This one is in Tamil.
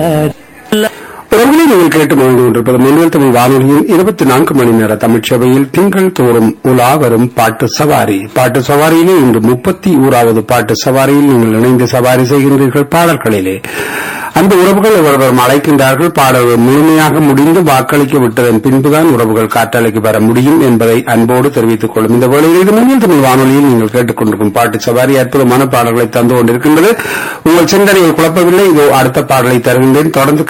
உறவுகளை நீங்கள் கேட்டு மகிழ்ந்து கொண்டிருப்பது மொழியில் தமிழ் வானொலியின் இருபத்தி நான்கு மணி நேர தமிழ்ச்சபையில் திங்கள் தோறும் உலா வரும் பாட்டு சவாரி பாட்டு சவாரியிலே இன்று முப்பத்தி ஓராவது பாட்டு சவாரியில் நீங்கள் இணைந்து சவாரி செய்கின்றீர்கள் பாடல்களிலே அந்த உறவுகள் ஒருவரும் அழைக்கின்றார்கள் பாடல்கள் முழுமையாக முடிந்து வாக்களிக்க விட்டதன் பின்புதான் உறவுகள் காற்றலைக்கு வர முடியும் என்பதை அன்போடு தெரிவித்துக் கொள்ளும் இந்த வேளையில் இது மொழியில் தமிழ் வானொலியில் நீங்கள் கேட்டுக்கொண்டிருக்கும் பாட்டு சவாரி அற்புதமான பாடல்களை தந்து கொண்டிருக்கின்றது உங்கள் சிந்தனையை குழப்பவில்லை இதோ அடுத்த பாடலை தருகின்றேன் தொடர்ந்து